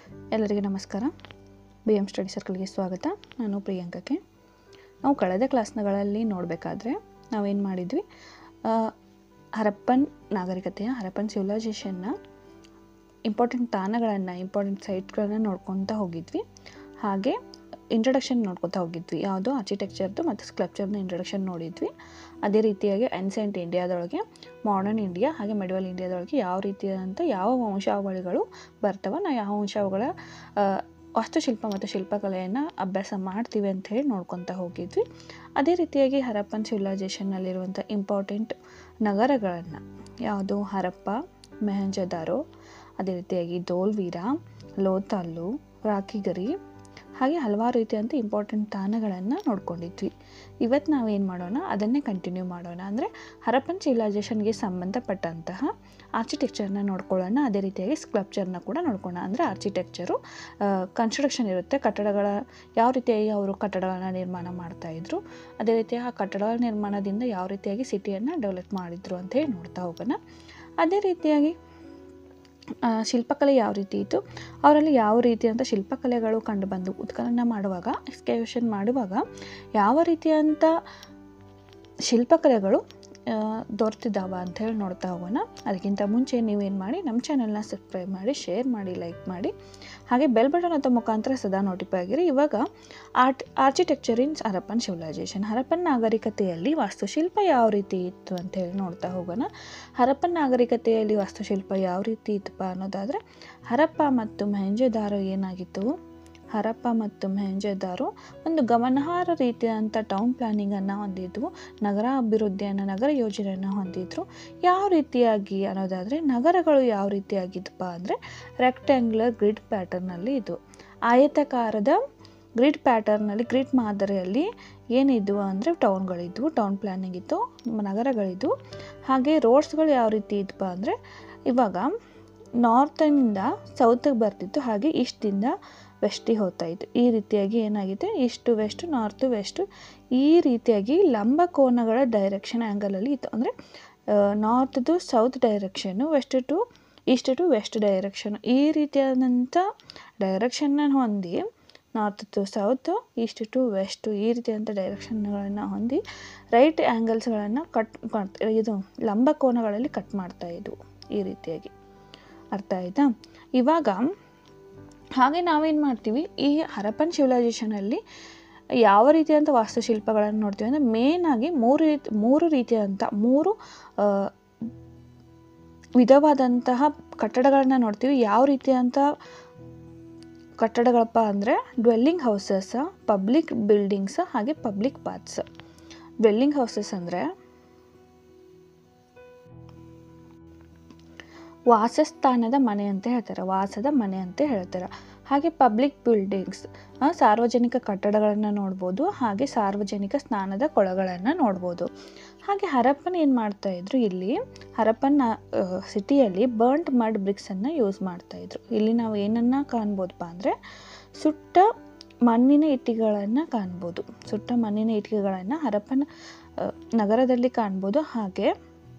ಎಲ್ಲರಿಗೆ ನಮಸ್ಕಾರ B M study ಸರ್ಕಲ್ಗೆ ಸ್ವಾಗತ ನಾನು ಪ್ರಿಯಾಂಕಕ್ಕೆ ನಾವು ಕಳೆದ ಕ್ಲಾಸ್ಗಳಲ್ಲಿ ನೋಡಬೇಕಾದ್ರೆ ನಾವೇನು ಮಾಡಿದ್ವಿ ಆ, ಹರಪ್ಪನ್ ನಾಗರಿಕತೆಯ ಹರಪ್ಪನ್ ಸಿವಿಲೈಸೇಷನ್ನ ಇಂಪಾರ್ಟೆಂಟ್ ತಾಣಗಳನ್ನು ಇಂಪಾರ್ಟೆಂಟ್ ಸೈಟ್ಗಳನ್ನು ನೋಡ್ಕೊತಾ ಹೋಗಿದ್ವಿ ಹಾಗೆ ಇಂಟ್ರಡಕ್ಷನ್ ನೋಡ್ಕೊತಾ ಹೋಗಿದ್ವಿ ಯಾವುದು ಆರ್ಕಿಟೆಕ್ಚರ್ದು ಮತ್ತು ಸ್ಕ್ಲಪ್ಚರ್ನ ಇಂಟ್ರಡಕ್ಷನ್ ನೋಡಿದ್ವಿ ಅದೇ ರೀತಿಯಾಗಿ ಎನ್ಸೆಂಟ್ ಇಂಡಿಯಾದೊಳಗೆ ಮಾಡರ್ನ್ ಇಂಡಿಯಾ ಹಾಗೆ ಮೆಡಿವಲ್ ಇಂಡಿಯಾದೊಳಗೆ ಯಾವ ರೀತಿಯಾದಂಥ ಯಾವ ವಂಶಾವಳಿಗಳು ಬರ್ತವೆ ನಾವು ಯಾವ ವಂಶಾವಳಿಗಳ ಆ, ವಾಸ್ತುಶಿಲ್ಪ ಮತ್ತು ಶಿಲ್ಪಕಲೆಯನ್ನು ಅಭ್ಯಾಸ ಮಾಡ್ತೀವಿ ಅಂತ ಹೇಳಿ ನೋಡ್ಕೊತಾ ಹೋಗಿದ್ವಿ ಅದೇ ರೀತಿಯಾಗಿ ಹರಪ್ಪನ್ ಸಿವಿಲೈಸೇಷನ್ನಲ್ಲಿರುವಂಥ ಇಂಪಾರ್ಟೆಂಟ್ ನಗರಗಳನ್ನು ಯಾವುದು ಹರಪ್ಪ ಮೆಹಂಜದಾರೋ ಅದೇ ರೀತಿಯಾಗಿ ದೋಲ್ವೀರ ಲೋತಾಲ್ಲು ರಾಕಿಗರಿ ಹಾಗೆ ಹಲವಾರು ರೀತಿಯಂಥ ಇಂಪಾರ್ಟೆಂಟ್ ತಾಣಗಳನ್ನು ನೋಡ್ಕೊಂಡಿದ್ವಿ ಇವತ್ತು ನಾವೇನು ಮಾಡೋಣ ಅದನ್ನೇ ಕಂಟಿನ್ಯೂ ಮಾಡೋಣ ಅಂದರೆ ಹರಪ್ಪನ್ ಸಿವಿಲೈಸೇಷನ್ಗೆ ಸಂಬಂಧಪಟ್ಟಂತಹ ಆರ್ಕಿಟೆಕ್ಚರ್ನ ನೋಡ್ಕೊಳ್ಳೋಣ ಅದೇ ರೀತಿಯಾಗಿ ಸ್ಕ್ಲಪ್ಚರ್ನ ಕೂಡ ನೋಡ್ಕೊಳ್ಳೋಣ ಅಂದರೆ ಆರ್ಕಿಟೆಕ್ಚರು ಕನ್ಸ್ಟ್ರಕ್ಷನ್ ಇರುತ್ತೆ ಕಟ್ಟಡಗಳ ಯಾವ ರೀತಿಯಾಗಿ ಅವರು ಕಟ್ಟಡಗಳನ್ನ ನಿರ್ಮಾಣ ಮಾಡ್ತಾಯಿದ್ರು ಅದೇ ರೀತಿ ಆ ಕಟ್ಟಡಗಳ ನಿರ್ಮಾಣದಿಂದ ಯಾವ ರೀತಿಯಾಗಿ ಸಿಟಿಯನ್ನು ಡೆವಲಪ್ ಮಾಡಿದ್ರು ಅಂತ ಹೇಳಿ ನೋಡ್ತಾ ಹೋಗೋಣ ಅದೇ ರೀತಿಯಾಗಿ ಆ, ಶಿಲ್ಪಕಲೆ ಯಾವ ರೀತಿ ಇತ್ತು ಅವರಲ್ಲಿ ಯಾವ ರೀತಿಯಂಥ ಶಿಲ್ಪಕಲೆಗಳು ಕಂಡುಬಂದು ಉತ್ಖನನ ಮಾಡುವಾಗ ಎಕ್ಸ್ಕವೇಷನ್ ಮಾಡುವಾಗ ಯಾವ ರೀತಿಯಂಥ ಶಿಲ್ಪಕಲೆಗಳು ಆ, ದೊರೆತಿದ್ದಾವ ಅಂತ ಹೇಳಿ ನೋಡ್ತಾ ಹೋಗೋಣ ಅದಕ್ಕಿಂತ ಮುಂಚೆ ನೀವೇನು ಮಾಡಿ ನಮ್ಮ ಚಾನಲ್ನ ಸಬ್ಸ್ಕ್ರೈಬ್ ಮಾಡಿ ಶೇರ್ ಮಾಡಿ ಲೈಕ್ ಮಾಡಿ ಹಾಗೆ ಬೆಲ್ ಬಟನ್ ಅಂತ ಮುಖಾಂತರ ಸದಾ ನೋಟಿಫೈ ಆಗಿರಿ ಇವಾಗ art architecture in Harappan civilisation Harappan ನಾಗರಿಕತೆಯಲ್ಲಿ ವಾಸ್ತುಶಿಲ್ಪ ಯಾವ ರೀತಿ ಇತ್ತು ಅಂತ ಹೇಳಿ ನೋಡ್ತಾ ಹೋಗೋಣ ಹರಪ್ಪನ್ ನಾಗರಿಕತೆಯಲ್ಲಿ ವಾಸ್ತುಶಿಲ್ಪ ಯಾವ ರೀತಿ ಇತ್ತಪ್ಪ ಅನ್ನೋದಾದರೆ ಹರಪ್ಪ ಮತ್ತು ಮೆಹಂಜದಾರೋ ಏನಾಗಿತ್ತು ಹರಪ್ಪ ಮತ್ತು ಮೆಹಂಜದಾರೋ ಒಂದು ಗಮನಾರ್ಹ ರೀತಿಯಾದಂಥ ಟೌನ್ ಪ್ಲಾನಿಂಗನ್ನು ಹೊಂದಿದ್ವು ನಗರ ಅಭಿವೃದ್ಧಿಯನ್ನು ನಗರ ಯೋಜನೆಯನ್ನು ಹೊಂದಿದ್ರು ಯಾವ ರೀತಿಯಾಗಿ ಅನ್ನೋದಾದರೆ ನಗರಗಳು ಯಾವ ರೀತಿಯಾಗಿದ್ದಪ್ಪ ಅಂದರೆ ರೆಕ್ಟ್ಯಾಂಗ್ಯುಲರ್ ಗ್ರಿಡ್ ಪ್ಯಾಟರ್ನಲ್ಲಿ ಇದು ಆಯತಾಕಾರದ ಗ್ರಿಡ್ ಪ್ಯಾಟರ್ನಲ್ಲಿ ಗ್ರಿಡ್ ಮಾದರಿಯಲ್ಲಿ ಏನಿದ್ವು ಅಂದರೆ ಟೌನ್ಗಳಿದ್ವು ಟೌನ್ ಪ್ಲ್ಯಾನಿಂಗ್ ಇತ್ತು ನಗರಗಳಿದ್ವು ಹಾಗೆ ರೋಡ್ಸ್ಗಳು ಯಾವ ರೀತಿ ಇದ್ವಪ್ಪ ಅಂದರೆ ಇವಾಗ ನಾರ್ತಿಂದ ಸೌತಿಗೆ ಬರ್ತಿತ್ತು ಹಾಗೆ ಈಸ್ಟಿಂದ ವೆಸ್ಟಿಗೆ ಹೋಗ್ತಾ ಇತ್ತು ಈ ರೀತಿಯಾಗಿ ಏನಾಗಿದೆ ಈಸ್ಟು ವೆಸ್ಟು ನಾರ್ತು ವೆಸ್ಟು ಈ ರೀತಿಯಾಗಿ ಲಂಬ ಕೋನಗಳ ಡೈರೆಕ್ಷನ್ ಆ್ಯಂಗಲಲ್ಲಿ ಇತ್ತು ಅಂದರೆ ನಾರ್ತ್ದು ಸೌತ್ ಡೈರೆಕ್ಷನ್ನು west to east to west direction ಈ ರೀತಿಯಾದಂಥ ಡೈರೆಕ್ಷನ್ನ ಹೊಂದಿ north to south east to west ಈ ರೀತಿಯಾದಂಥ ಡೈರೆಕ್ಷನ್ಗಳನ್ನು ಹೊಂದಿ ರೈಟ್ ಆ್ಯಂಗಲ್ಸ್ಗಳನ್ನು ಕಟ್ ಕಟ್ ಇದು ಲಂಬ ಕೋನಗಳಲ್ಲಿ ಕಟ್ ಮಾಡ್ತಾ ಇದ್ವು ಈ ರೀತಿಯಾಗಿ ಅರ್ಥ ಆಯಿತಾ ಇವಾಗ ಹಾಗೆ ನಾವೇನು ಮಾಡ್ತೀವಿ ಈ ಹರಪ್ಪನ್ ಸಿವಿಲೈಸೇಷನಲ್ಲಿ ಯಾವ ರೀತಿಯಾದಂಥ ವಾಸ್ತುಶಿಲ್ಪಗಳನ್ನು ನೋಡ್ತೀವಿ ಅಂದರೆ ಮೇಯ್ನಾಗಿ ಮೂರು ರೀತಿ ಮೂರು ರೀತಿಯಾದಂಥ ಮೂರು ಆ, ವಿಧವಾದಂತಹ ಕಟ್ಟಡಗಳನ್ನ ನೋಡ್ತೀವಿ ಯಾವ ರೀತಿಯಾದಂಥ ಕಟ್ಟಡಗಳಪ್ಪ ಅಂದರೆ ಡ್ವೆಲ್ಲಿಂಗ್ ಹೌಸಸ್ ಪಬ್ಲಿಕ್ ಬಿಲ್ಡಿಂಗ್ಸ್ ಹಾಗೆ ಪಬ್ಲಿಕ್ ಪಾತ್ಸ್ ಡ್ವೆಲ್ಲಿಂಗ್ ಹೌಸಸ್ ಅಂದರೆ ವಾಸಸ್ಥಾನದ ಮನೆ ಅಂತ ಹೇಳ್ತಾರೆ ವಾಸದ ಮನೆ ಅಂತ ಹೇಳ್ತಾರೆ ಹಾಗೆ ಪಬ್ಲಿಕ್ ಬಿಲ್ಡಿಂಗ್ಸ್ ಸಾರ್ವಜನಿಕ ಕಟ್ಟಡಗಳನ್ನು ನೋಡ್ಬೋದು ಹಾಗೆ ಸಾರ್ವಜನಿಕ ಸ್ನಾನದ ಕೊಳಗಳನ್ನು ನೋಡ್ಬೋದು ಹಾಗೆ ಹರಪ್ಪನ್ ಏನು ಮಾಡ್ತಾ ಇದ್ರು ಇಲ್ಲಿ ಹರಪ್ಪನ್ ಸಿಟಿಯಲ್ಲಿ ಬರ್ಂಟ್ ಮಡ್ ಬ್ರಿಕ್ಸನ್ನು ಯೂಸ್ ಮಾಡ್ತಾಯಿದ್ರು ಇಲ್ಲಿ ನಾವು ಏನನ್ನು ಕಾಣ್ಬೋದಪ್ಪ ಅಂದರೆ ಸುಟ್ಟ ಮಣ್ಣಿನ ಇಟ್ಟಿಗೆಗಳನ್ನು ಕಾಣ್ಬೋದು ಸುಟ್ಟ ಮಣ್ಣಿನ ಇಟ್ಟಿಗೆಗಳನ್ನು ಹರಪ್ಪನ ಆ, ನಗರದಲ್ಲಿ ಕಾಣ್ಬೋದು ಹಾಗೆ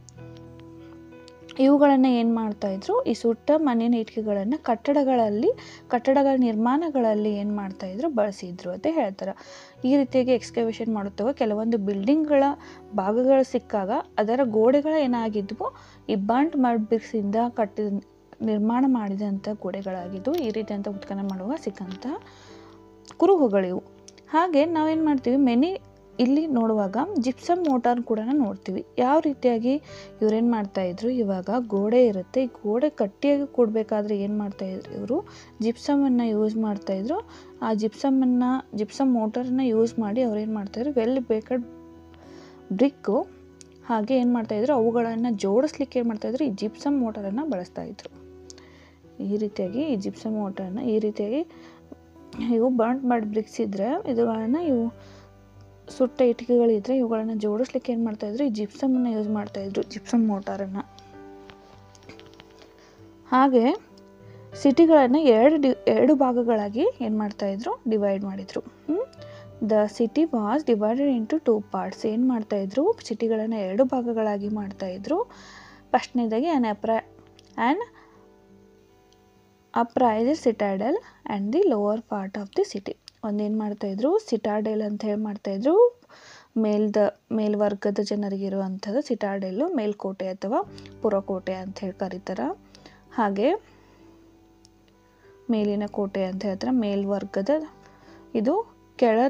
ಇವುಗಳನ್ನು ಏನು ಮಾಡ್ತಾಯಿದ್ರು ಈ ಸುಟ್ಟ ಮಣ್ಣಿನ ಇಟ್ಟಿಗೆಗಳನ್ನು ಕಟ್ಟಡಗಳಲ್ಲಿ ಕಟ್ಟಡಗಳ ನಿರ್ಮಾಣಗಳಲ್ಲಿ ಏನು ಮಾಡ್ತಾಯಿದ್ರು ಬಳಸಿದ್ರು ಅಂತ ಹೇಳ್ತಾರೆ ಈ ರೀತಿಯಾಗಿ ಎಕ್ಸ್ಕವೇಷನ್ ಮಾಡುತ್ತವೆ ಕೆಲವೊಂದು ಬಿಲ್ಡಿಂಗ್ಗಳ ಭಾಗಗಳು ಸಿಕ್ಕಾಗ ಅದರ ಗೋಡೆಗಳು ಏನಾಗಿದ್ವು ಈ ಬಂಟ್ ಮಡ್ ಬ್ರಿಕ್ಸಿಂದ ಕಟ್ಟಿದ ನಿರ್ಮಾಣ ಮಾಡಿದಂಥ ಗೋಡೆಗಳಾಗಿದ್ವು ಈ ರೀತಿಯಂಥ ಉತ್ಖನನ ಮಾಡುವಾಗ ಸಿಕ್ಕಂಥ ಕುರುಹುಗಳಿವು ಹಾಗೆ ನಾವೇನು ಮಾಡ್ತೀವಿ ಮೆನಿ ಇಲ್ಲಿ ನೋಡುವಾಗ ಜಿಪ್ಸಮ್ ಮೋಟಾರ್ ಕೂಡ ನೋಡ್ತೀವಿ ಯಾವ ರೀತಿಯಾಗಿ ಇವ್ರೇನು ಮಾಡ್ತಾಯಿದ್ರು ಇವಾಗ ಗೋಡೆ ಇರುತ್ತೆ ಈ ಗೋಡೆ ಗಟ್ಟಿಯಾಗಿ ಕೂಡಬೇಕಾದ್ರೆ ಏನು ಮಾಡ್ತಾಯಿದ್ರು ಇವರು ಜಿಪ್ಸಮನ್ನು ಯೂಸ್ ಮಾಡ್ತಾಯಿದ್ರು ಆ ಜಿಪ್ಸಮನ್ನು ಜಿಪ್ಸಮ್ ಮೋಟರನ್ನು ಯೂಸ್ ಮಾಡಿ ಅವ್ರು ಏನು ಮಾಡ್ತಾಯಿದ್ರು ವೆಲ್ ಬೇಕಡ್ ಬ್ರಿಕ್ಕು ಹಾಗೆ ಏನು ಮಾಡ್ತಾಯಿದ್ರು ಅವುಗಳನ್ನು ಜೋಡಿಸ್ಲಿಕ್ಕೆ ಏನು ಮಾಡ್ತಾಯಿದ್ರು ಈ ಜಿಪ್ಸಮ್ ಮೋಟರನ್ನು ಬಳಸ್ತಾಯಿದ್ರು ಈ ರೀತಿಯಾಗಿ ಈ ಜಿಪ್ಸಮ್ ಮೋಟರನ್ನು ಈ ರೀತಿಯಾಗಿ ಇವು ಬರ್ಂಟ್ ಮಾಡಿ ಬ್ರಿಕ್ಸ್ ಇದ್ದರೆ ಇವುಗಳನ್ನು ಇವು ಸುಟ್ಟ ಇಟ್ಟಿಗೆಗಳಿದ್ರೆ ಇವುಗಳನ್ನು ಜೋಡಿಸ್ಲಿಕ್ಕೆ ಏನು ಮಾಡ್ತಾಯಿದ್ರು ಈ ಜಿಪ್ಸಮನ್ನು ಯೂಸ್ ಮಾಡ್ತಾಯಿದ್ರು ಜಿಪ್ಸಮ್ ಮೋಟಾರನ್ನು ಹಾಗೆ ಸಿಟಿಗಳನ್ನು ಎರಡು ಡಿ ಎರಡು ಭಾಗಗಳಾಗಿ ಏನು ಮಾಡ್ತಾಯಿದ್ರು ಡಿವೈಡ್ ಮಾಡಿದರು the city was divided into two parts ಏನು ಮಾಡ್ತಾಯಿದ್ರು ಸಿಟಿಗಳನ್ನು ಎರಡು ಭಾಗಗಳಾಗಿ ಮಾಡ್ತಾಯಿದ್ರು ಫಸ್ಟ್ನೇದಾಗಿ an upper and upraise citadel and the lower part of the city ಒಂದೇನು ಮಾಡ್ತಾಯಿದ್ರು ಸಿಟಾಡೆಲ್ ಅಂತ ಹೇಳಿ ಮಾಡ್ತಾಯಿದ್ರು ಮೇಲ್ದ ಮೇಲ್ವರ್ಗದ ಜನರಿಗೆ ಇರುವಂಥದ್ದು ಸಿಟಾಡೆಲ್ಲು ಮೇಲ್ಕೋಟೆ ಅಥವಾ ಪುರಕೋಟೆ ಅಂತ ಹೇಳಿ ಕರೀತಾರೆ ಹಾಗೆ ಮೇಲಿನ ಕೋಟೆ ಅಂತ ಹೇಳ್ತಾರೆ ಮೇಲ್ವರ್ಗದ ಇದು ಕೆಳ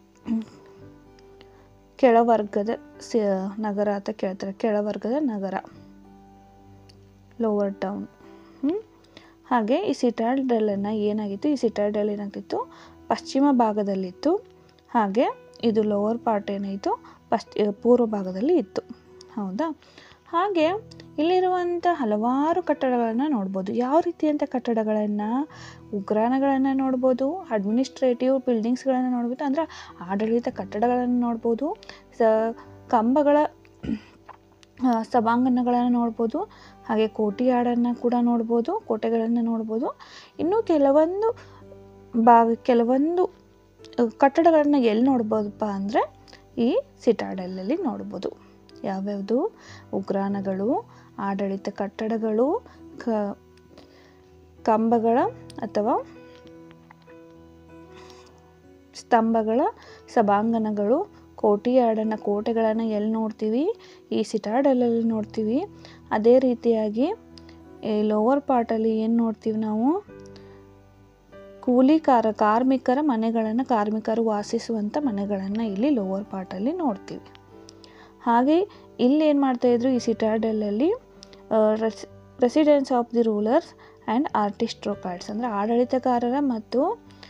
ಕೆಳವರ್ಗದ ಸಿ ನಗರ ಅಂತ ಕೇಳ್ತಾರೆ ಕೆಳವರ್ಗದ ನಗರ ಲೋವರ್ ಟೌನ್ ಹಾಗೆ ಈ ಸಿಟಾಡೆಲನ್ನು ಏನಾಗಿತ್ತು ಈ ಸಿಟಾಡೆಲ್ ಏನಾಗ್ತಿತ್ತು ಪಶ್ಚಿಮ ಭಾಗದಲ್ಲಿತ್ತು ಹಾಗೆ ಇದು ಲೋವರ್ ಪಾರ್ಟ್ ಏನಾಯಿತು ಪಶ್ಚ ಪೂರ್ವ ಭಾಗದಲ್ಲಿ ಇತ್ತು ಹೌದಾ ಹಾಗೆ ಇಲ್ಲಿರುವಂಥ ಹಲವಾರು ಕಟ್ಟಡಗಳನ್ನು ನೋಡ್ಬೋದು ಯಾವ ರೀತಿಯಂಥ ಕಟ್ಟಡಗಳನ್ನು ಉಗ್ರಾಣಗಳನ್ನು ನೋಡ್ಬೋದು ಅಡ್ಮಿನಿಸ್ಟ್ರೇಟಿವ್ ಬಿಲ್ಡಿಂಗ್ಸ್ಗಳನ್ನು ನೋಡ್ಬೋದು ಅಂದರೆ ಆಡಳಿತ ಕಟ್ಟಡಗಳನ್ನು ನೋಡ್ಬೋದು ಸ ಕಂಬಗಳ ಸಭಾಂಗಣಗಳನ್ನು ನೋಡ್ಬೋದು ಹಾಗೆ ಕೋಟಿಯಾಡನ್ನು ಕೂಡ ನೋಡ್ಬೋದು ಕೋಟೆಗಳನ್ನು ನೋಡ್ಬೋದು ಇನ್ನೂ ಕೆಲವೊಂದು ಭಾಗ ಕೆಲವೊಂದು ಕಟ್ಟಡಗಳನ್ನು ಎಲ್ಲಿ ನೋಡ್ಬೋದಪ್ಪ ಅಂದರೆ ಈ ಸಿಟಾಡೆಲಲ್ಲಿ ನೋಡ್ಬೋದು ಯಾವ್ಯಾವುದು ಉಗ್ರಾಣಗಳು ಆಡಳಿತ ಕಟ್ಟಡಗಳು ಕ ಕಂಬಗಳ ಅಥವಾ ಸ್ತಂಭಗಳ ಸಭಾಂಗಣಗಳು ಕೋಟಿಯಾಡನ್ನು ಕೋಟೆಗಳನ್ನು ಎಲ್ಲಿ ನೋಡ್ತೀವಿ ಈ ಸಿಟಾಡೆಲಲ್ಲಿ ನೋಡ್ತೀವಿ ಅದೇ ರೀತಿಯಾಗಿ ಈ ಲೋವರ್ ಪಾರ್ಟಲ್ಲಿ ಏನು ನೋಡ್ತೀವಿ ನಾವು ಕೂಲಿಕಾರ ಕಾರ್ಮಿಕರ ಮನೆಗಳನ್ನು ಕಾರ್ಮಿಕರು ವಾಸಿಸುವಂಥ ಮನೆಗಳನ್ನು ಇಲ್ಲಿ ಲೋವರ್ ಪಾರ್ಟಲ್ಲಿ ನೋಡ್ತೀವಿ ಹಾಗೆ ಇಲ್ಲಿ ಏನು ಮಾಡ್ತಾಯಿದ್ರು ಈ ಸಿಟಾಡೆಲಲ್ಲಿ res residence of the rulers and aristocrats ಅಂದರೆ ಆಡಳಿತಗಾರರ ಮತ್ತು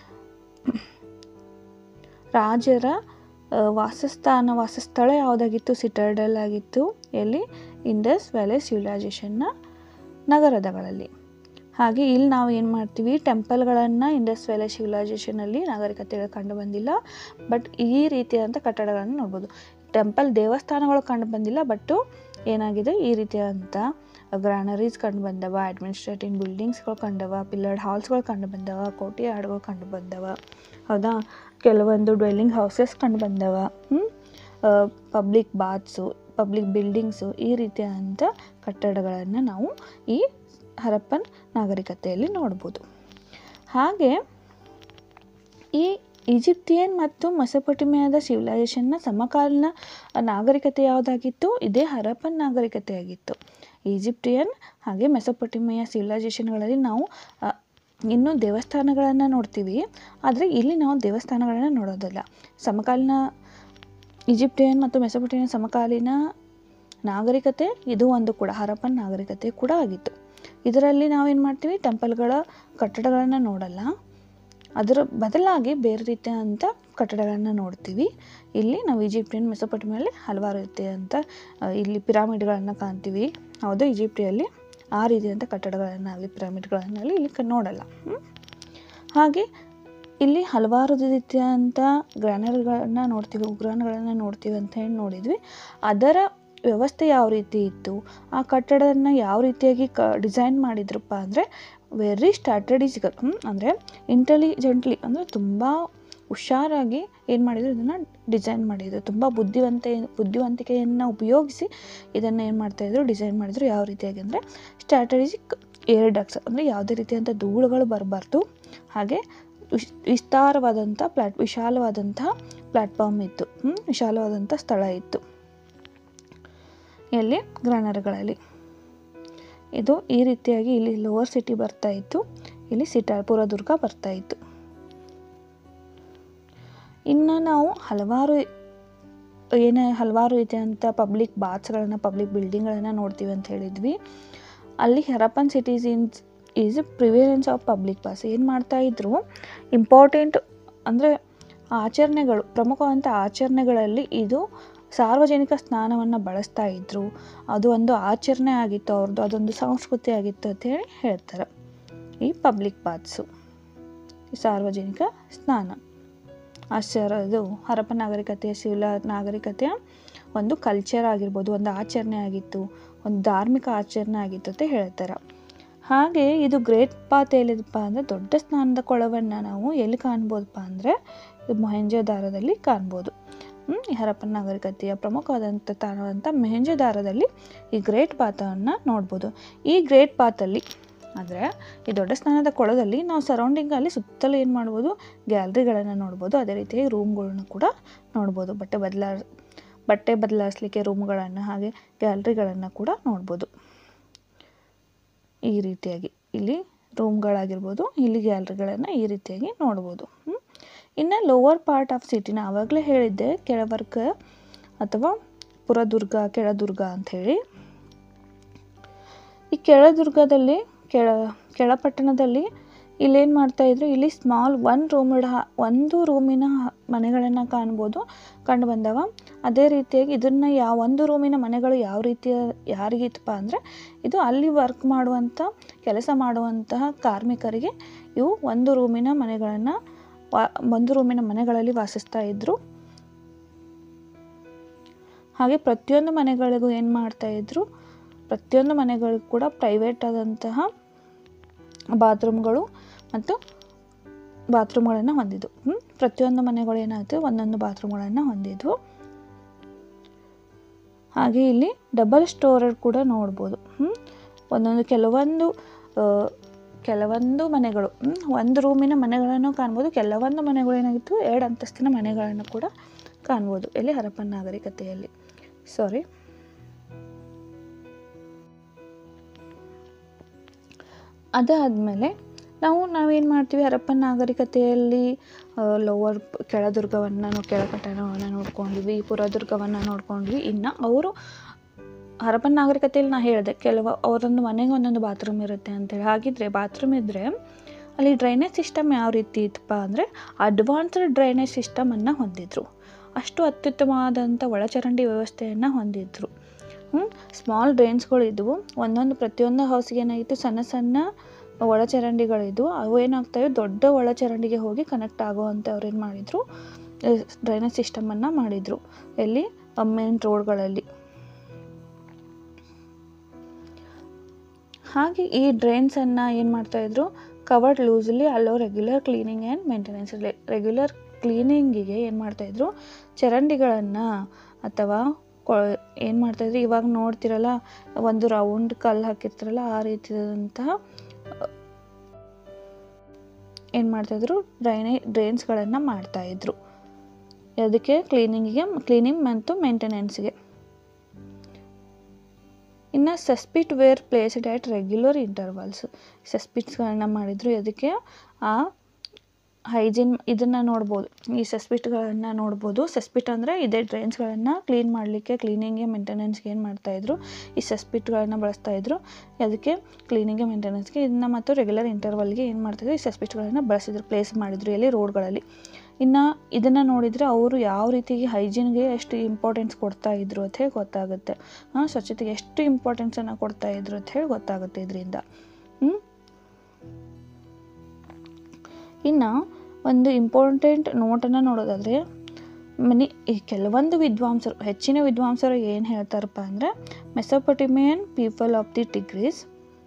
ರಾಜರ ವಾಸಸ್ಥಾನ ವಾಸಸ್ಥಳ ಯಾವುದಾಗಿತ್ತು ಸಿಟಾಡೆಲ್ ಆಗಿತ್ತು ಎಲ್ಲಿ ಇಂಡಸ್ ವ್ಯಾಲಿ ಸಿವಿಲೈಸೇಷನ್ನ ನಗರದಗಳಲ್ಲಿ ಹಾಗೆ ಇಲ್ಲಿ ನಾವು ಏನು ಮಾಡ್ತೀವಿ ಟೆಂಪಲ್ಗಳನ್ನು ಇಂಡಸ್ ವ್ಯಾಲಿ ಸಿವಿಲೈಸೇಷನಲ್ಲಿ ನಾಗರಿಕತೆಗಳು ಕಂಡು ಬಂದಿಲ್ಲ ಬಟ್ ಈ ರೀತಿಯಾದಂಥ ಕಟ್ಟಡಗಳನ್ನು ನೋಡ್ಬೋದು ಟೆಂಪಲ್ ದೇವಸ್ಥಾನಗಳು ಕಂಡು ಬಂದಿಲ್ಲ ಬಟ್ಟು ಏನಾಗಿದೆ ಈ ರೀತಿಯಾದಂಥ ಗ್ರಾನರೀಸ್ ಕಂಡು ಬಂದವ ಅಡ್ಮಿನಿಸ್ಟ್ರೇಟಿವ್ ಬಿಲ್ಡಿಂಗ್ಸ್ಗಳು ಕಂಡವ ಪಿಲ್ಲರ್ಡ್ ಹಾಲ್ಸ್ಗಳು ಕಂಡು ಬಂದವ ಕೋಟೆ ಹಾಡುಗಳು ಕಂಡು ಬಂದವ ಹೌದಾ ಕೆಲವೊಂದು ಡ್ವೆಲ್ಲಿಂಗ್ ಹೌಸಸ್ ಕಂಡು ಬಂದವ ಪಬ್ಲಿಕ್ ಬಾತ್ಸು ಪಬ್ಲಿಕ್ ಬಿಲ್ಡಿಂಗ್ಸು ಈ ರೀತಿಯಾದಂಥ ಕಟ್ಟಡಗಳನ್ನು ನಾವು ಈ ಹರಪ್ಪನ್ ನಾಗರಿಕತೆಯಲ್ಲಿ ನೋಡ್ಬೋದು ಹಾಗೆ ಈ ಈಜಿಪ್ತಿಯನ್ ಮತ್ತು ಮೆಸೊಪೊಟೇಮಿಯಾದ ಸಿವಿಲೈಸೇಷನ್ನ ಸಮಕಾಲೀನ ನಾಗರಿಕತೆ ಯಾವುದಾಗಿತ್ತು ಇದೇ ಹರಪ್ಪನ್ ನಾಗರಿಕತೆಯಾಗಿತ್ತು ಈಜಿಪ್ಟಿಯನ್ ಹಾಗೆ ಮೆಸೊಪೊಟೇಮಿಯಾ ಸಿವಿಲೈಸೇಷನ್ಗಳಲ್ಲಿ ನಾವು ಇನ್ನೂ ದೇವಸ್ಥಾನಗಳನ್ನು ನೋಡ್ತೀವಿ ಆದರೆ ಇಲ್ಲಿ ನಾವು ದೇವಸ್ಥಾನಗಳನ್ನು ನೋಡೋದಿಲ್ಲ ಸಮಕಾಲೀನ ಈಜಿಪ್ಟಿಯನ್ ಮತ್ತು ಮೆಸೊಪೊಟೇಮಿಯಾ ಸಮಕಾಲೀನ ನಾಗರಿಕತೆ ಇದು ಒಂದು ಕೂಡ ಹರಪ್ಪನ್ ನಾಗರಿಕತೆ ಕೂಡ ಆಗಿತ್ತು ಇದರಲ್ಲಿ ನಾವೇನು ಮಾಡ್ತೀವಿ ಟೆಂಪಲ್ಗಳ ಕಟ್ಟಡಗಳನ್ನು ನೋಡಲ್ಲ ಅದರ ಬದಲಾಗಿ ಬೇರೆ ರೀತಿಯಾದಂಥ ಕಟ್ಟಡಗಳನ್ನು ನೋಡ್ತೀವಿ ಇಲ್ಲಿ ನಾವು ಈಜಿಪ್ಟಿಯನ್ ಮೆಸೊಪೊಟೇಮಿಯಲ್ಲಿ ಹಲವಾರು ರೀತಿಯಾದಂಥ ಇಲ್ಲಿ ಪಿರಾಮಿಡ್ಗಳನ್ನು ಕಾಣ್ತೀವಿ ಹೌದು ಈಜಿಪ್ಟಿಯಲ್ಲಿ ಆ ರೀತಿಯಾದಂಥ ಕಟ್ಟಡಗಳನ್ನಾಗಲಿ ಪಿರಾಮಿಡ್ಗಳನ್ನಾಗಲಿ ಇಲ್ಲಿ ಕ ನೋಡಲ್ಲ ಹಾಗೆ ಇಲ್ಲಿ ಹಲವಾರು ರೀತಿಯಾದಂಥ ಗ್ರ್ಯಾನರ್ಗಳನ್ನು ನೋಡ್ತೀವಿ ಉಗ್ರಾಣಗಳನ್ನು ನೋಡ್ತೀವಿ ಅಂತ ಹೇಳಿ ನೋಡಿದ್ವಿ ಅದರ ವ್ಯವಸ್ಥೆ ಯಾವ ರೀತಿ ಇತ್ತು ಆ ಕಟ್ಟಡವನ್ನು ಯಾವ ರೀತಿಯಾಗಿ ಕ ಡಿಸೈನ್ ಮಾಡಿದ್ರಪ್ಪ ಅಂದರೆ ವೆರಿ ಸ್ಟ್ರಾಟಜಿಕಲ್ ಅಂದರೆ ಇಂಟೆಲಿಜೆಂಟ್ಲಿ ಅಂದರೆ ತುಂಬ ಹುಷಾರಾಗಿ ಏನು ಮಾಡಿದ್ರು ಇದನ್ನು ಡಿಸೈನ್ ಮಾಡಿದರು ತುಂಬ ಬುದ್ಧಿವಂತೆ ಬುದ್ಧಿವಂತಿಕೆಯನ್ನು ಉಪಯೋಗಿಸಿ ಇದನ್ನು ಏನು ಮಾಡ್ತಾಯಿದ್ರು ಡಿಸೈನ್ ಮಾಡಿದರು ಯಾವ ರೀತಿಯಾಗಿ ಅಂದರೆ ಸ್ಟ್ರಾಟಜಿಕ್ ಏರ್ ಡಕ್ಸ್ ಅಂದರೆ ಯಾವುದೇ ರೀತಿಯಾದಂಥ ಧೂಳುಗಳು ಬರಬಾರ್ದು ಹಾಗೆ ವಿಶ್ ವಿಸ್ತಾರವಾದಂಥ ಪ್ಲ್ಯಾಟ್ ವಿಶಾಲವಾದಂಥ ಪ್ಲ್ಯಾಟ್ಫಾರ್ಮ್ ಇತ್ತು ವಿಶಾಲವಾದಂಥ ಸ್ಥಳ ಇತ್ತು ಎಲ್ಲಿ ಗ್ರಾನರ್ಗಳಲ್ಲಿ ಇದು ಈ ರೀತಿಯಾಗಿ ಇಲ್ಲಿ ಲೋವರ್ ಸಿಟಿ ಬರ್ತಾ ಇತ್ತು ಇಲ್ಲಿ ಸಿಟಾಪುರ ದುರ್ಗ ಬರ್ತಾ ಇತ್ತು ಇನ್ನು ನಾವು ಹಲವಾರು ಏನೇ ಹಲವಾರು ರೀತಿಯಾದಂಥ ಪಬ್ಲಿಕ್ ಬಾತ್ಸ್ಗಳನ್ನು ಪಬ್ಲಿಕ್ ಬಿಲ್ಡಿಂಗ್ಗಳನ್ನು ನೋಡ್ತೀವಿ ಅಂತ ಹೇಳಿದ್ವಿ ಅಲ್ಲಿ Harappan cities ins is prevalence of public baths ಏನು ಮಾಡ್ತಾಯಿದ್ರು ಇಂಪಾರ್ಟೆಂಟ್ ಅಂದರೆ ಆಚರಣೆಗಳು ಪ್ರಮುಖವಾದಂಥ ಆಚರಣೆಗಳಲ್ಲಿ ಇದು ಸಾರ್ವಜನಿಕ ಸ್ನಾನವನ್ನು ಬಳಸ್ತಾ ಇದ್ದರು ಅದು ಒಂದು ಆಚರಣೆ ಆಗಿತ್ತು ಅವ್ರದ್ದು ಅದೊಂದು ಸಂಸ್ಕೃತಿ ಆಗಿತ್ತು ಅಂತ ಹೇಳಿ ಹೇಳ್ತಾರೆ ಈ ಪಬ್ಲಿಕ್ ಬಾತ್ಸು ಈ ಸಾರ್ವಜನಿಕ ಸ್ನಾನ ಆಶ್ಚರ್ಯ ಇದು ಹರಪ್ಪ ನಾಗರಿಕತೆಯ ಶಿವಲ ನಾಗರಿಕತೆಯ ಒಂದು ಕಲ್ಚರ್ ಆಗಿರ್ಬೋದು ಒಂದು ಆಚರಣೆ ಆಗಿತ್ತು ಒಂದು ಧಾರ್ಮಿಕ ಆಚರಣೆ ಆಗಿತ್ತು ಅಂತ ಹೇಳ್ತಾರೆ ಹಾಗೆ ಇದು ಗ್ರೇಟ್ ಪಾತ್ ಎಲ್ಲಿದಪ್ಪ ಅಂದರೆ ದೊಡ್ಡ ಸ್ನಾನದ ಕೊಳವನ್ನು ನಾವು ಎಲ್ಲಿ ಕಾಣ್ಬೋದಪ್ಪ ಅಂದರೆ ಇದು ಮೊಹೆಂಜೋದಾರದಲ್ಲಿ ಕಾಣ್ಬೋದು ಈ ಹರಪ್ಪನ ನಾಗರಿಕತೆಯ ಪ್ರಮುಖವಾದಂಥ ತಾಣವಾದಂಥ ಮೆಹೆಂಜೋದಾರದಲ್ಲಿ ಈ ಗ್ರೇಟ್ ಪಾತವನ್ನು ನೋಡ್ಬೋದು ಈ ಗ್ರೇಟ್ ಪಾತಲ್ಲಿ ಅಂದರೆ ಈ ದೊಡ್ಡ ಸ್ನಾನದ ಕೊಳದಲ್ಲಿ ನಾವು ಸರೌಂಡಿಂಗಲ್ಲಿ ಸುತ್ತಲೂ ಏನು ಮಾಡ್ಬೋದು ಗ್ಯಾಲ್ರಿಗಳನ್ನು ನೋಡ್ಬೋದು ಅದೇ ರೀತಿಯಾಗಿ ರೂಮ್ಗಳನ್ನು ಕೂಡ ನೋಡ್ಬೋದು ಬಟ್ಟೆ ಬದಲಾ ಬಟ್ಟೆ ಬದಲಾಯಿಸ್ಲಿಕ್ಕೆ ರೂಮ್ಗಳನ್ನು ಹಾಗೆ ಗ್ಯಾಲ್ರಿಗಳನ್ನು ಕೂಡ ನೋಡ್ಬೋದು ಈ ರೀತಿಯಾಗಿ ಇಲ್ಲಿ ರೂಮ್ಗಳಾಗಿರ್ಬೋದು ಇಲ್ಲಿ ಗ್ಯಾಲ್ರಿಗಳನ್ನು ಈ ರೀತಿಯಾಗಿ ನೋಡ್ಬೋದು ಹ್ಮ್. ಇನ್ನು ಲೋವರ್ ಪಾರ್ಟ್ ಆಫ್ ಸಿಟಿನ ಆವಾಗಲೇ ಹೇಳಿದ್ದೆ ಕೆಳವರ್ಗ ಅಥವಾ ಪುರದುರ್ಗ ಕೆಳದುರ್ಗ ಅಂಥೇಳಿ ಈ ಕೆಳದುರ್ಗದಲ್ಲಿ ಕೆಳ ಕೆಳಪಟ್ಟಣದಲ್ಲಿ ಇಲ್ಲೇನು ಮಾಡ್ತಾಯಿದ್ರು ಇಲ್ಲಿ ಸ್ಮಾಲ್ ಒನ್ ರೂಮ್ ಒಂದು ರೂಮಿನ ಮನೆಗಳನ್ನು ಕಾಣ್ಬೋದು ಕಂಡು ಬಂದವ ಅದೇ ರೀತಿಯಾಗಿ ಇದನ್ನು ಯಾವ ಒಂದು ರೂಮಿನ ಮನೆಗಳು ಯಾವ ರೀತಿಯ ಯಾರಿಗಿತ್ತಪ್ಪ ಅಂದರೆ ಇದು ಅಲ್ಲಿ ವರ್ಕ್ ಮಾಡುವಂಥ ಕೆಲಸ ಮಾಡುವಂತಹ ಕಾರ್ಮಿಕರಿಗೆ ಇವು ಒಂದು ರೂಮಿನ ಮನೆಗಳನ್ನು ವಾ ಒಂದು ರೂಮಿನ ಮನೆಗಳಲ್ಲಿ ವಾಸಿಸ್ತಾ ಇದ್ದರು ಹಾಗೆ ಪ್ರತಿಯೊಂದು ಮನೆಗಳಿಗೂ ಏನು ಮಾಡ್ತಾಯಿದ್ರು ಪ್ರತಿಯೊಂದು ಮನೆಗಳಿಗೂ ಕೂಡ ಪ್ರೈವೇಟ್ ಆದಂತಹ ಬಾತ್ರೂಮ್ಗಳು ಮತ್ತು ಬಾತ್ರೂಮ್ಗಳನ್ನು ಹೊಂದಿದ್ವು ಹ್ಮ್? ಪ್ರತಿಯೊಂದು ಮನೆಗಳು ಏನಾಯಿತು ಒಂದೊಂದು ಬಾತ್ರೂಮ್ಗಳನ್ನು ಹೊಂದಿದ್ವು ಹಾಗೆ ಇಲ್ಲಿ ಡಬಲ್ ಸ್ಟೋರೇಜ್ ಕೂಡ ನೋಡ್ಬೋದು ಹ್ಮ್? ಒಂದೊಂದು ಕೆಲವೊಂದು ಆ, ಕೆಲವೊಂದು ಮನೆಗಳು ಹ್ಮ್? ಒಂದು ರೂಮಿನ ಮನೆಗಳನ್ನು ಕಾಣ್ಬೋದು ಕೆಲವೊಂದು ಮನೆಗಳು ಏನಾಗಿತ್ತು ಎರಡು ಅಂತಸ್ತಿನ ಮನೆಗಳನ್ನು ಕೂಡ ಕಾಣ್ಬೋದು ಎಲ್ಲಿ ಹರಪ್ಪನ ನಾಗರಿಕತೆಯಲ್ಲಿ ಸಾರಿ ಅದಾದಮೇಲೆ ನಾವು ನಾವೇನು ಮಾಡ್ತೀವಿ ಹರಪ್ಪನ ನಾಗರಿಕತೆಯಲ್ಲಿ ಲೋವರ್ ಕೆಳದುರ್ಗವನ್ನು ನಾವು ಕೆಳಪಟ್ಟಣವನ್ನು ನೋಡ್ಕೊಂಡ್ವಿ ಪುರದುರ್ಗವನ್ನು ನೋಡ್ಕೊಂಡ್ವಿ ಇನ್ನು ಅವರು ಹರಪ್ಪನ ನಾಗರಿಕತೆಯಲ್ಲಿ ನಾ ಹೇಳಿದೆ ಕೆಲವು ಅವರೊಂದು ಮನೆಗೆ ಒಂದೊಂದು ಬಾತ್ರೂಮ್ ಇರುತ್ತೆ ಅಂತೇಳಿ ಹಾಗಿದ್ರೆ ಬಾತ್ರೂಮ್ ಇದ್ದರೆ ಅಲ್ಲಿ ಡ್ರೈನೇಜ್ ಸಿಸ್ಟಮ್ ಯಾವ ರೀತಿ ಇತ್ತಪ್ಪ ಅಂದರೆ ಅಡ್ವಾನ್ಸ್ಡ್ ಡ್ರೈನೇಜ್ ಸಿಸ್ಟಮನ್ನು ಹೊಂದಿದ್ರು ಅಷ್ಟು ಅತ್ಯುತ್ತಮವಾದಂಥ ಒಳಚರಂಡಿ ವ್ಯವಸ್ಥೆಯನ್ನು ಹೊಂದಿದ್ರು ಸ್ಮಾಲ್ ಡ್ರೈನ್ಸ್ಗಳು ಇದ್ವು ಒಂದೊಂದು ಪ್ರತಿಯೊಂದು ಹೌಸ್ಗೆ ಏನಾಗಿತ್ತು ಸಣ್ಣ ಸಣ್ಣ ಒಳಚರಂಡಿಗಳಿದ್ವು ಅವು ಏನಾಗ್ತವೆ ದೊಡ್ಡ ಒಳಚರಂಡಿಗೆ ಹೋಗಿ ಕನೆಕ್ಟ್ ಆಗುವಂಥ ಅವ್ರು ಏನು ಮಾಡಿದರು ಡ್ರೈನೇಜ್ ಸಿಸ್ಟಮನ್ನು ಮಾಡಿದರು ಎಲ್ಲಿ ಮೇನ್ ರೋಡ್ಗಳಲ್ಲಿ ಹಾಗೆ ಈ ಡ್ರೈನ್ಸನ್ನು ಏನು ಮಾಡ್ತಾಯಿದ್ರು covered loosely allow regular cleaning and maintenance regular ಕ್ಲೀನಿಂಗಿಗೆ ಏನು ಮಾಡ್ತಾಯಿದ್ರು ಚರಂಡಿಗಳನ್ನು ಅಥವಾ ಕೊ ಏನು ಮಾಡ್ತಾಯಿದ್ರು ಇವಾಗ ನೋಡ್ತಿರಲ್ಲ ಒಂದು ರೌಂಡ್ ಕಲ್ಲು ಹಾಕಿರ್ತಾರಲ್ಲ ಆ ರೀತಿಯಾದಂತಹ ಏನು ಮಾಡ್ತಾಯಿದ್ರು ಡ್ರೈನೇ ಡ್ರೈನ್ಸ್ಗಳನ್ನು ಮಾಡ್ತಾಯಿದ್ರು ಅದಕ್ಕೆ ಕ್ಲೀನಿಂಗಿಗೆ ಕ್ಲೀನಿಂಗ್ ಮತ್ತು ಮೇಂಟೆನೆನ್ಸ್ಗೆ ಇನ್ನು cesspit were placed at regular intervals ಸಸ್ಪಿಟ್ಸ್ಗಳನ್ನ ಮಾಡಿದ್ರು ಅದಕ್ಕೆ ಆ ಹೈಜೀನ್ ಇದನ್ನು ನೋಡ್ಬೋದು ಈ ಸಸ್ಪಿಟ್ಗಳನ್ನು ನೋಡ್ಬೋದು ಸಸ್ಪಿಟ್ ಅಂದರೆ ಇದೇ ಡ್ರೈನ್ಸ್ಗಳನ್ನು ಕ್ಲೀನ್ ಮಾಡಲಿಕ್ಕೆ ಕ್ಲೀನಿಂಗ್ಗೆ ಮೇಂಟೆನೆನ್ಸ್ಗೆ ಏನು ಮಾಡ್ತಾಯಿದ್ರು ಈ ಸಸ್ಪಿಟ್ಗಳನ್ನು ಬಳಸ್ತಾಯಿದ್ರು ಅದಕ್ಕೆ ಕ್ಲೀನಿಂಗ್ಗೆ ಮೇಂಟೆನೆನ್ಸ್ಗೆ ಇದನ್ನು ಮತ್ತು ರೆಗ್ಯುಲರ್ ಇಂಟರ್ವಲ್ಗೆ ಏನು ಮಾಡ್ತಾಯಿದ್ರು ಈ ಸಸ್ಪಿಟ್ಗಳನ್ನು ಬಳಸಿದ್ರು ಪ್ಲೇಸ್ ಮಾಡಿದ್ರು ಎಲ್ಲಿ ರೋಡ್ಗಳಲ್ಲಿ ಇನ್ನು ಇದನ್ನು ನೋಡಿದರೆ ಅವರು ಯಾವ ರೀತಿಗೆ ಹೈಜೀನ್ಗೆ ಎಷ್ಟು ಇಂಪಾರ್ಟೆನ್ಸ್ ಕೊಡ್ತಾ ಇದ್ರು ಅಂತ ಹೇಳಿ ಗೊತ್ತಾಗುತ್ತೆ ಹಾಂ ಸ್ವಚ್ಛತೆಗೆ ಎಷ್ಟು ಇಂಪಾರ್ಟೆನ್ಸನ್ನು ಕೊಡ್ತಾ ಇದ್ರು ಅಂತ ಹೇಳಿ ಗೊತ್ತಾಗುತ್ತೆ ಇದರಿಂದ ಇನ್ನು ಒಂದು ಇಂಪಾರ್ಟೆಂಟ್ ನೋಟನ್ನು ನೋಡೋದಾದರೆ ಮನಿ ಈ ಕೆಲವೊಂದು ವಿದ್ವಾಂಸರು ಹೆಚ್ಚಿನ ವಿದ್ವಾಂಸರು ಏನು ಹೇಳ್ತಾರಪ್ಪ ಅಂದರೆ Mesopotamian people of the Tigris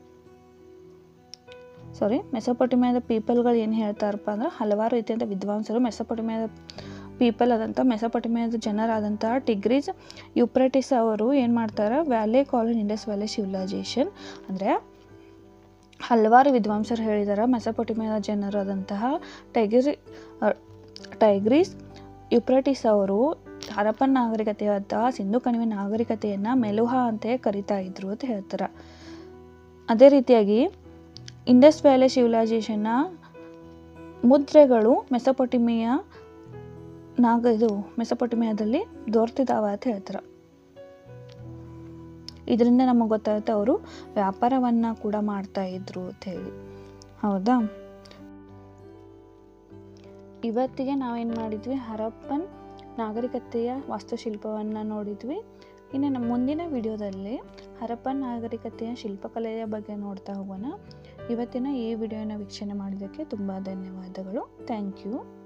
sorry ಮೆಸೊಪೊಟಿಮಿಯಾದ ಪೀಪಲ್ಗಳು ಏನು ಹೇಳ್ತಾರಪ್ಪ ಅಂದ್ರೆ ಹಲವಾರು ರೀತಿಯಾದ ವಿದ್ವಾಂಸರು ಮೆಸೊಪೊಟಿಮಿಯಾದ ಪೀಪಲ್ ಆದಂಥ ಮೆಸೊಪೊಟಿಮಿಯಾದ ಜನರಾದಂತಹ ಟಿಗ್ರೀಸ್ ಯುಪ್ರಟಿಸ್ ಅವರು ಏನು ಮಾಡ್ತಾರೆ valley colon Indus valley civilisation ಅಂದರೆ ಹಲವಾರು ವಿದ್ವಾಂಸರು ಹೇಳಿದ್ದಾರೆ ಮೆಸೊಪೊಟಿಮಿಯಾದ ಜನರಾದಂತಹ ಟೈಗ್ರಿ ಟೈಗ್ರೀಸ್ ಯುಪ್ರಟಿಸ್ ಅವರು ಹರಪ್ಪನ್ ನಾಗರಿಕತೆಯಾದ ಸಿಂಧು ಕಣಿವೆ ನಾಗರಿಕತೆಯನ್ನು ಮೆಲುಹಾ ಅಂತ ಕರಿತಾ ಇದ್ರು ಅಂತ ಹೇಳ್ತಾರೆ ಅದೇ ರೀತಿಯಾಗಿ ಇಂಡಸ್ ವ್ಯಾಲೆ ಸಿವಿಲೈಸೇಷನ್ನ ಮುದ್ರೆಗಳು ಮೆಸೊಪೊಟಿಮಿಯಾ ನಾಗ ಇದು ಮೆಸೊಪೊಟಿಮಿಯಾದಲ್ಲಿ ದೊರೆತಿದ್ದಾವ ಅಂತ ಹೇಳ್ತಾರೆ ಇದರಿಂದ ನಮಗೆ ಗೊತ್ತಾಗುತ್ತೆ ಅವರು ವ್ಯಾಪಾರವನ್ನು ಕೂಡ ಮಾಡ್ತಾ ಇದ್ರು ಅಂತ ಹೇಳಿ ಹೌದಾ ಇವತ್ತಿಗೆ ನಾವೇನು ಮಾಡಿದ್ವಿ ಹರಪ್ಪನ್ ನಾಗರಿಕತೆಯ ವಾಸ್ತುಶಿಲ್ಪವನ್ನು ನೋಡಿದ್ವಿ ಇನ್ನು ನಮ್ಮ ಮುಂದಿನ ವಿಡಿಯೋದಲ್ಲಿ ಹರಪ್ಪನ್ ನಾಗರಿಕತೆಯ ಶಿಲ್ಪಕಲೆಯ ಬಗ್ಗೆ ನೋಡ್ತಾ ಹೋಗೋಣ ಇವತ್ತಿನ ಈ ವಿಡಿಯೋನ ವೀಕ್ಷಣೆ ಮಾಡಿದ್ದಕ್ಕೆ ತುಂಬ ಧನ್ಯವಾದಗಳು ಥ್ಯಾಂಕ್ ಯು